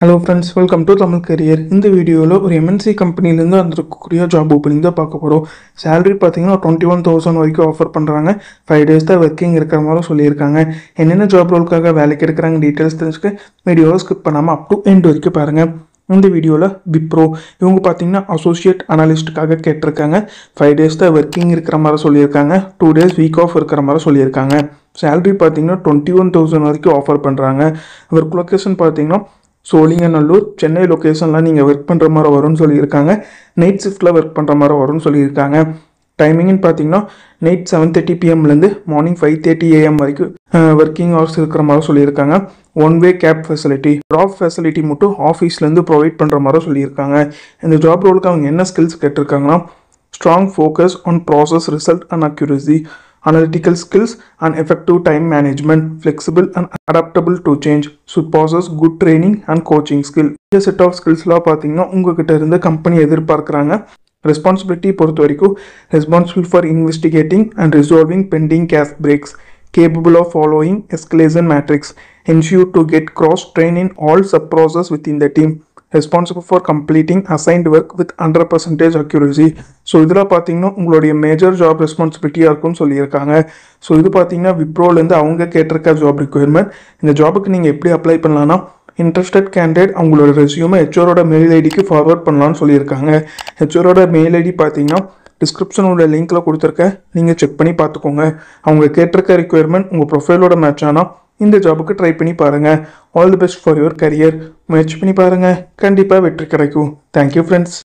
Hello friends welcome to Tamil career இந்த வீடியோவில் ஒரு எம்என்சி கம்பெனிலேருந்து வந்திருக்கக்கூடிய ஜாப் ஓப்பனிங் தான் பார்க்க போகிறோம் சேலரி பார்த்தீங்கன்னா டுவெண்ட்டி ஒன் தௌசண்ட் வரைக்கும் ஆஃபர் பண்ணுறாங்க ஃபைவ் டேஸ் தான் ஒர்க்கிங் இருக்கிற மாதிரி சொல்லியிருக்காங்க என்னென்ன ஜாப் ரோலுக்காக வேலைக்கு எடுக்கிறாங்க டீட்டெயில்ஸ் தெரிஞ்சுக்க வீடியோவை ஸ்கிப் பண்ணாமல் அப் டு எண்ட் வரைக்கும் பாருங்கள் இந்த வீடியோவில் விப்ரோ இவங்க பார்த்தீங்கன்னா அசோசியேட் அனலிஸ்ட்டுக்காக கேட்டிருக்காங்க ஃபைவ் டேஸ் தான் ஒர்க்கிங் இருக்கிற மாதிரி சொல்லியிருக்காங்க டூ டேஸ் வீக் ஆஃப் இருக்கிற மாதிரி சொல்லியிருக்காங்க சேலரி பார்த்தீங்கன்னா டுவெண்ட்டி ஒன் தௌசண்ட் வரைக்கும் ஆஃபர் பண்ணுறாங்க ஒர்க் லொக்கேஷன் பார்த்தீங்கன்னா சோழிங்கநல்லூர் சென்னை லொக்கேஷன்லாம் நீங்கள் ஒர்க் பண்ணுற மாதிரி வரும்னு சொல்லியிருக்காங்க நைட் ஷிஃப்ட்டில் ஒர்க் பண்ணுற மாதிரி வரும்னு சொல்லியிருக்காங்க டைமிங்னு பார்த்தீங்கன்னா நைட் செவன் தேர்ட்டி பிஎம்லேருந்து மார்னிங் ஃபைவ் தேர்ட்டி ஏஎம் வரைக்கும் ஒர்க்கிங் ஹவர்ஸ் இருக்கிற மாதிரி சொல்லியிருக்காங்க one way cab facility drop facility மட்டும் ஆஃபீஸ்லேருந்து ப்ரொவைட் பண்ணுற மாதிரி சொல்லியிருக்காங்க இந்த ஜாப் ரோலுக்கு அவங்க என்ன ஸ்கில்ஸ் கேட்டிருக்காங்கன்னா strong focus on process result and accuracy analytical skills and effective time management, flexible and adaptable to change, should possess good training and coaching skill. இந்த செட் ஆஃப் ஸ்கில்ஸ்லாம் பார்த்தீங்கன்னா உங்ககிட்ட இருந்து கம்பெனி எதிர்பார்க்குறாங்க ரெஸ்பான்சிபிலிட்டி பொறுத்த வரைக்கும் responsible for investigating and resolving pending case breaks capable of following escalation matrix, ensure to get cross-train in all sub-process within the team, responsible for completing assigned work with 100% accuracy. So இதில் பார்த்தீங்கன்னா உங்களுடைய major job ரெஸ்பான்சிபிலிட்டியாக இருக்கும்னு சொல்லியிருக்காங்க so இது பார்த்தீங்கன்னா விப்ரோலேருந்து அவங்க கேட்டிருக்க job requirement இந்த ஜாபுக்கு நீங்கள் எப்படி அப்ளை பண்ணலாம்னா இன்ட்ரெஸ்டட் கேண்டிடேட் அவங்களோட ரெசியூமை ஹெச்ஓரோட மெயில் ஐடிக்கு ஃபார்வர்ட் பண்ணலாம்னு சொல்லியிருக்காங்க ஹெச்ஓரோட மெயில் ஐடி பார்த்தீங்கன்னா டிஸ்கிரிப்ஷனோட லிங்க்கில் கொடுத்துருக்கேன் நீங்கள் செக் பண்ணி பார்த்துக்கோங்க அவங்க கேட்டிருக்க ரிக்குயர்மெண்ட் உங்கள் ப்ரொஃபைலோட மேட்ச் ஆனால் இந்த ஜாபுக்கு ட்ரை பண்ணி பாருங்கள் all the best for your career முயற்சி பண்ணி பாருங்கள் கண்டிப்பாக வெற்றி கிடைக்கும் தேங்க்யூ ஃப்ரெண்ட்ஸ்